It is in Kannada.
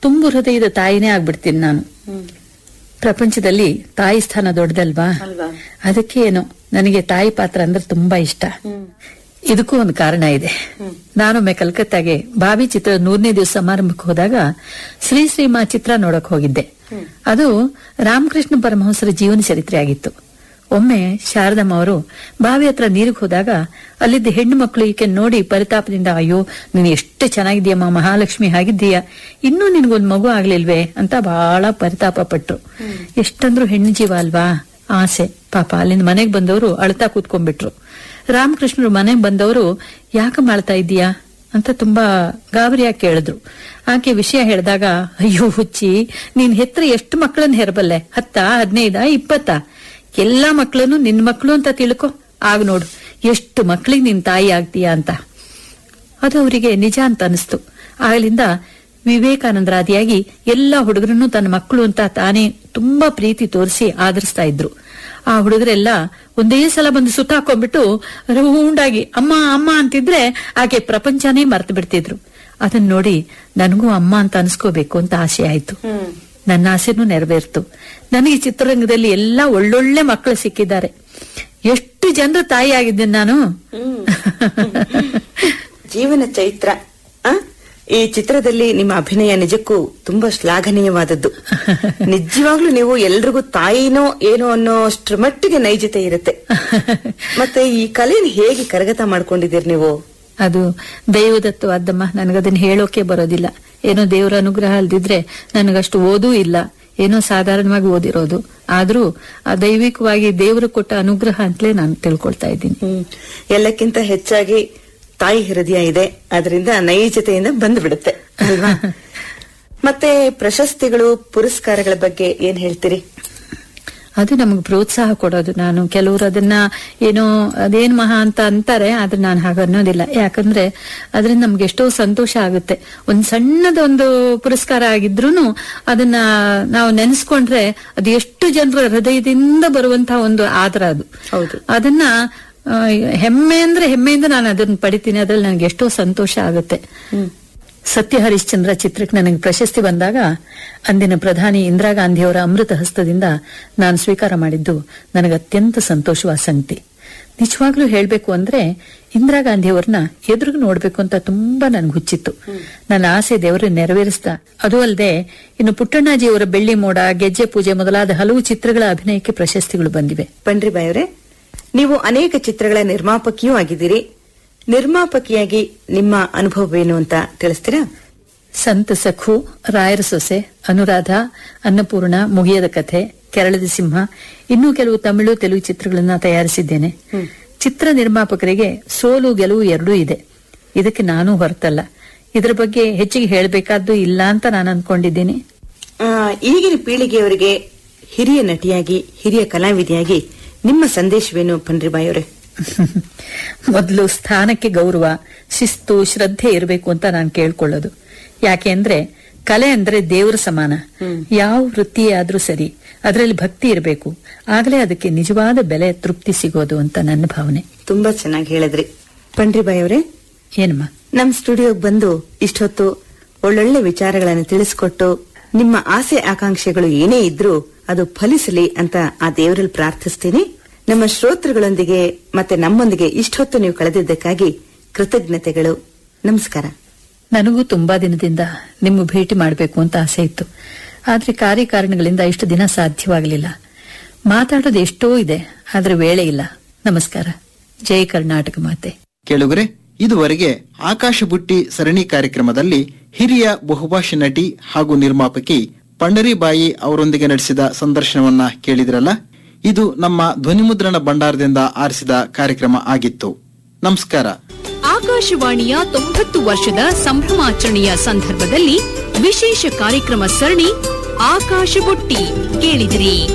ತುಂಬು ಹೃದಯದ ತಾಯಿನೇ ಆಗ್ಬಿಡ್ತೀನಿ ನಾನು ಪ್ರಪಂಚದಲ್ಲಿ ತಾಯಿ ಸ್ಥಾನ ದೊಡ್ಡದಲ್ವಾ ಅಲ್ವಾ? ಅದಕ್ಕೆ ಏನೋ ನನಗೆ ತಾಯಿ ಪಾತ್ರ ಅಂದ್ರೆ ತುಂಬಾ ಇಷ್ಟ ಇದಕ್ಕೂ ಒಂದು ಕಾರಣ ಇದೆ ನಾನೊಮ್ಮೆ ಕಲ್ಕತ್ತಾಗೆ ಬಾವಿ ಚಿತ್ರ ನೂರನೇ ದಿವಸ ಸಮಾರಂಭಕ್ಕೆ ಹೋದಾಗ ಶ್ರೀ ಶ್ರೀಮಾ ಚಿತ್ರ ನೋಡಕ್ ಹೋಗಿದ್ದೆ ಅದು ರಾಮಕೃಷ್ಣ ಪರಮಹಂಸರ ಜೀವನ ಚರಿತ್ರೆ ಆಗಿತ್ತು ಒಮ್ಮೆ ಶಾರದಮ್ಮ ಅವರು ಬಾವಿ ಹತ್ರ ನೀರಿಗೆ ಹೋದಾಗ ಅಲ್ಲಿದ್ದ ಹೆಣ್ಣು ಮಕ್ಕಳು ಈಕೆ ನೋಡಿ ಪರಿತಾಪದಿಂದ ಅಯ್ಯೋ ನೀನು ಎಷ್ಟು ಚೆನ್ನಾಗಿದ್ದೀಯಮ್ಮ ಮಹಾಲಕ್ಷ್ಮಿ ಆಗಿದ್ದೀಯ ಇನ್ನೂ ನಿನ್ಗೊಂದ್ ಮಗು ಆಗ್ಲಿಲ್ವೇ ಅಂತ ಬಹಳ ಪರಿತಾಪ ಪಟ್ರು ಎಷ್ಟಂದ್ರೂ ಹೆಣ್ಣು ಜೀವ ಅಲ್ವಾ ಆಸೆ ಪಾಪ ಅಲ್ಲಿಂದ ಮನೆಗ್ ಬಂದವರು ಅಳ್ತಾ ಕೂತ್ಕೊಂಡ್ಬಿಟ್ರು ರಾಮಕೃಷ್ಣರು ಮನೆಗ್ ಬಂದವರು ಯಾಕಮ್ಮ ಅಳ್ತಾ ಇದ್ದೀಯಾ ಅಂತ ತುಂಬಾ ಗಾಬರಿಯಾಗಿ ಕೇಳಿದ್ರು ಆಕೆ ವಿಷಯ ಹೇಳಿದಾಗ ಅಯ್ಯೋ ಹುಚ್ಚಿ ನೀನ್ ಹೆತ್ರ ಎಷ್ಟು ಮಕ್ಕಳನ್ನ ಹೆರಬಲ್ಲೆ ಹತ್ತ ಹದಿನೈದ ಇಪ್ಪತ್ತ ಎಲ್ಲಾ ಮಕ್ಕಳನ್ನು ನಿನ್ ಮಕ್ಕಳು ಅಂತ ತಿಳ್ಕೊ ಆಗ ನೋಡು ಎಷ್ಟು ಮಕ್ಕಳಿಗೆ ನಿನ್ ತಾಯಿ ಆಗ್ತೀಯಾ ಅಂತ ಅದು ಅವರಿಗೆ ನಿಜ ಅಂತ ಅನಿಸ್ತು ಆಗಲಿಂದ ವಿವೇಕಾನಂದರಾದಿಯಾಗಿ ಎಲ್ಲಾ ಹುಡುಗರನ್ನು ತನ್ನ ಮಕ್ಕಳು ಅಂತ ತಾನೇ ತುಂಬಾ ಪ್ರೀತಿ ತೋರಿಸಿ ಆದರಿಸ್ತಾ ಇದ್ರು ಆ ಹುಡುಗರೆಲ್ಲ ಒಂದೇ ಸಲ ಬಂದು ಸುತ್ತಾಕೊಂಡ್ಬಿಟ್ಟು ರೌಂಡಾಗಿ ಅಮ್ಮ ಅಮ್ಮ ಅಂತಿದ್ರೆ ಆಕೆ ಪ್ರಪಂಚನೇ ಮರ್ತು ಬಿಡ್ತಿದ್ರು ಅದನ್ನ ನೋಡಿ ನನಗೂ ಅಮ್ಮ ಅಂತ ಅನ್ಸ್ಕೋಬೇಕು ಅಂತ ಆಸೆ ಆಯ್ತು ನನ್ನ ಆಸೆನೂ ನೆರವೇರ್ತು ನನಗೆ ಚಿತ್ರರಂಗದಲ್ಲಿ ಎಲ್ಲಾ ಒಳ್ಳೊಳ್ಳೆ ಮಕ್ಕಳು ಸಿಕ್ಕಿದ್ದಾರೆ ಎಷ್ಟು ಜನರ ತಾಯಿ ಆಗಿದ್ದೇನೆ ನಾನು ಜೀವನ ಚೈತ್ರ ಆ? ಈ ಚಿತ್ರದಲ್ಲಿ ನಿಮ್ಮ ಅಭಿನಯ ನಿಜಕ್ಕೂ ತುಂಬಾ ಶ್ಲಾಘನೀಯವಾದದ್ದು ನಿಜವಾಗ್ಲೂ ನೀವು ಎಲ್ರಿಗೂ ತಾಯಿನೋ ಏನೋ ಅನ್ನೋ ಅಷ್ಟ್ರ ಮಟ್ಟಿಗೆ ನೈಜತೆ ಇರುತ್ತೆ ಮತ್ತೆ ಈ ಕಲೆನ ಹೇಗೆ ಕರಗತ ಮಾಡ್ಕೊಂಡಿದ್ದೀರಿ ನೀವು ಅದು ದೈವದತ್ತವಾದ್ದಮ್ಮ ನನಗದನ್ನ ಹೇಳೋಕೆ ಬರೋದಿಲ್ಲ ಏನೋ ದೇವರ ಅನುಗ್ರಹ ಅಲ್ದಿದ್ರೆ ನನಗಷ್ಟು ಓದೂ ಇಲ್ಲ ಏನೋ ಸಾಧಾರಣವಾಗಿ ಓದಿರೋದು ಆದ್ರೂ ಆ ದೈವಿಕವಾಗಿ ದೇವರು ಕೊಟ್ಟ ಅನುಗ್ರಹ ಅಂತಲೇ ನಾನು ತಿಳ್ಕೊಳ್ತಾ ಇದ್ದೀನಿ ಹ್ಮ್ ಎಲ್ಲಕ್ಕಿಂತ ಹೆಚ್ಚಾಗಿ ತಾಯಿ ಹೃದಯ ಇದೆ ಅದರಿಂದ ನೈಜತೆಯಿಂದ ಬಂದು ಬಿಡುತ್ತೆ ಅಲ್ವಾ ಮತ್ತೆ ಪ್ರಶಸ್ತಿಗಳು ಪುರಸ್ಕಾರಗಳ ಬಗ್ಗೆ ಏನ್ ಹೇಳ್ತೀರಿ ಅದು ನಮಗೆ ಪ್ರೋತ್ಸಾಹ ಕೊಡೋದು ನಾನು ಕೆಲವರು ಅದನ್ನ ಏನೋ ಅದೇನ್ ಮಹಾ ಅಂತ ಅಂತಾರೆ ಆದ್ರೆ ನಾನು ಹಾಗೆ ಅನ್ನೋದಿಲ್ಲ ಯಾಕಂದ್ರೆ ಅದರಿಂದ ನಮ್ಗೆ ಎಷ್ಟೋ ಸಂತೋಷ ಆಗುತ್ತೆ ಒಂದ್ ಸಣ್ಣದೊಂದು ಪುರಸ್ಕಾರ ಆಗಿದ್ರೂನು ಅದನ್ನ ನಾವು ನೆನೆಸ್ಕೊಂಡ್ರೆ ಅದು ಎಷ್ಟು ಜನರ ಹೃದಯದಿಂದ ಬರುವಂತಹ ಒಂದು ಆದರ ಅದು ಹೌದು. ಅದನ್ನ ಆ, ಹೆಮ್ಮೆ ಅಂದ್ರೆ ಹೆಮ್ಮೆಯಿಂದ ನಾನು ಅದನ್ನ ಪಡಿತೀನಿ ಅದ್ರಲ್ಲಿ ನನಗೆ ಎಷ್ಟೋ ಸಂತೋಷ ಆಗುತ್ತೆ ಸತ್ಯ ಹರಿಶ್ಚಂದ್ರ ಚಿತ್ರಕ್ಕೆ ನನಗೆ ಪ್ರಶಸ್ತಿ ಬಂದಾಗ ಅಂದಿನ ಪ್ರಧಾನಿ ಇಂದಿರಾ ಗಾಂಧಿಯವರ ಅಮೃತ ಹಸ್ತದಿಂದ ನಾನು ಸ್ವೀಕಾರ ಮಾಡಿದ್ದು ನನಗೆ ಅತ್ಯಂತ ಸಂತೋಷವಾದ ಸಂಗತಿ ನಿಜವಾಗ್ಲೂ ಹೇಳ್ಬೇಕು ಅಂದ್ರೆ ಇಂದಿರಾ ಗಾಂಧಿಯವರನ್ನ ಎದುರು ನೋಡ್ಬೇಕು ಅಂತ ತುಂಬಾ ನನ್ಗೆ ಹುಚ್ಚಿತ್ತು ನನ್ನ ಆಸೆ ದೇವರು ನೆರವೇರಿಸ್ದ ಅದು ಅಲ್ಲದೆ ಇನ್ನು ಪುಟ್ಟಣ್ಣಾಜಿಯವರ ಬೆಳ್ಳಿ ಮೋಡ ಗೆಜ್ಜೆ ಪೂಜೆ ಮೊದಲಾದ ಹಲವು ಚಿತ್ರಗಳ ಅಭಿನಯಕ್ಕೆ ಪ್ರಶಸ್ತಿಗಳು ಬಂದಿವೆ ಪಂಡ್ರಿಬಾಯಿ ಅವರೇ ನೀವು ಅನೇಕ ಚಿತ್ರಗಳ ನಿರ್ಮಾಪಕಿಯೂ ಆಗಿದ್ದೀರಿ ನಿರ್ಮಾಪಕಿಯಾಗಿ ನಿಮ್ಮ ಅನುಭವವೇನು ಅಂತ ತಿಳಿಸ್ತೀರಾ ಸಂತ ಸಖು ರಾಯರ ಸೊಸೆ ಅನುರಾಧ ಅನ್ನಪೂರ್ಣ ಮುಗಿಯದ ಕಥೆ ಕೆರಳದ ಸಿಂಹ ಇನ್ನೂ ಕೆಲವು ತಮಿಳು ತೆಲುಗು ಚಿತ್ರಗಳನ್ನ ತಯಾರಿಸಿದ್ದೇನೆ ಚಿತ್ರ ನಿರ್ಮಾಪಕರಿಗೆ ಸೋಲು ಗೆಲುವು ಎರಡೂ ಇದೆ ಇದಕ್ಕೆ ನಾನು ಹೊರತಲ್ಲ ಇದರ ಬಗ್ಗೆ ಹೆಚ್ಚಿಗೆ ಹೇಳಬೇಕಾದ್ದು ಇಲ್ಲ ಅಂತ ನಾನು ಅನ್ಕೊಂಡಿದ್ದೀನಿ ಆ, ಈಗಿನ ಪೀಳಿಗೆಯವರಿಗೆ ಹಿರಿಯ ನಟಿಯಾಗಿ ಹಿರಿಯ ಕಲಾವಿದೆಯಾಗಿ ನಿಮ್ಮ ಸಂದೇಶವೇನು ಪಂಡ್ರಿಬಾಯಿ ಅವರೇ ಮೊದಲು ಸ್ಥಾನಕ್ಕೆ ಗೌರವ ಶಿಸ್ತು ಶ್ರದ್ಧೆ ಇರಬೇಕು ಅಂತ ನಾನು ಕೇಳ್ಕೊಳ್ಳೋದು ಯಾಕೆ ಅಂದ್ರೆ ಕಲೆ ಅಂದ್ರೆ ದೇವರ ಸಮಾನ ಯಾವ ವೃತ್ತಿಯೇ ಆದ್ರೂ ಸರಿ ಅದರಲ್ಲಿ ಭಕ್ತಿ ಇರಬೇಕು ಆಗಲೇ ಅದಕ್ಕೆ ನಿಜವಾದ ಬೆಲೆ ತೃಪ್ತಿ ಸಿಗೋದು ಅಂತ ನನ್ನ ಭಾವನೆ ತುಂಬಾ ಚೆನ್ನಾಗಿ ಹೇಳಿದ್ರಿ ಪಂಡ್ರಿಬಾಯಿ ಅವರೇ ಏನಮ್ಮ ನಮ್ ಸ್ಟುಡಿಯೋಗೆ ಬಂದು ಇಷ್ಟೊತ್ತು ಒಳ್ಳೊಳ್ಳೆ ವಿಚಾರಗಳನ್ನು ತಿಳಿಸ್ಕೊಟ್ಟು ನಿಮ್ಮ ಆಸೆ ಆಕಾಂಕ್ಷೆಗಳು ಏನೇ ಇದ್ರೂ ಅದು ಫಲಿಸಲಿ ಅಂತ ಆ ದೇವರಲ್ಲಿ ಪ್ರಾರ್ಥಿಸ್ತೀನಿ ನಮ್ಮ ಶ್ರೋತೃಗಳೊಂದಿಗೆ ಮತ್ತೆ ನಮ್ಮೊಂದಿಗೆ ಇಷ್ಟೊತ್ತು ನೀವು ಕಳೆದಿದ್ದಕ್ಕಾಗಿ ಕೃತಜ್ಞತೆಗಳು ನಮಸ್ಕಾರ ನನಗೂ ತುಂಬಾ ದಿನದಿಂದ ನಿಮ್ಮ ಭೇಟಿ ಮಾಡಬೇಕು ಅಂತ ಆಸೆ ಇತ್ತು ಆದ್ರೆ ಕಾರ್ಯಕಾರಣಗಳಿಂದ ಇಷ್ಟು ದಿನ ಸಾಧ್ಯವಾಗಲಿಲ್ಲ ಮಾತಾಡೋದು ಎಷ್ಟೋ ಇದೆ ಆದ್ರೆ ವೇಳೆ ಇಲ್ಲ ನಮಸ್ಕಾರ ಜೈ ಕರ್ನಾಟಕ ಮಾತೆ ಕೇಳುಗರೆ ಇದುವರೆಗೆ ಆಕಾಶ ಬುಟ್ಟಿ ಸರಣಿ ಕಾರ್ಯಕ್ರಮದಲ್ಲಿ ಹಿರಿಯ ಬಹುಭಾಷಾ ನಟಿ ಹಾಗೂ ನಿರ್ಮಾಪಕಿ ಪಂಡರಿಬಾಯಿ ಅವರೊಂದಿಗೆ ನಡೆಸಿದ ಸಂದರ್ಶನವನ್ನ ಕೇಳಿದ್ರಲ್ಲ ಇದು ನಮ್ಮ ಧ್ವನಿಮುದ್ರಣ ಭಂಡಾರದಿಂದ ಆರಿಸಿದ ಕಾರ್ಯಕ್ರಮ ಆಗಿತ್ತು ನಮಸ್ಕಾರ ಆಕಾಶವಾಣಿಯ ತೊಂಬತ್ತು ವರ್ಷದ ಸಂಭ್ರಮಾಚರಣೆಯ ಸಂದರ್ಭದಲ್ಲಿ ವಿಶೇಷ ಕಾರ್ಯಕ್ರಮ ಸರಣಿ ಆಕಾಶ ಬುಟ್ಟಿ ಕೇಳಿದಿರಿ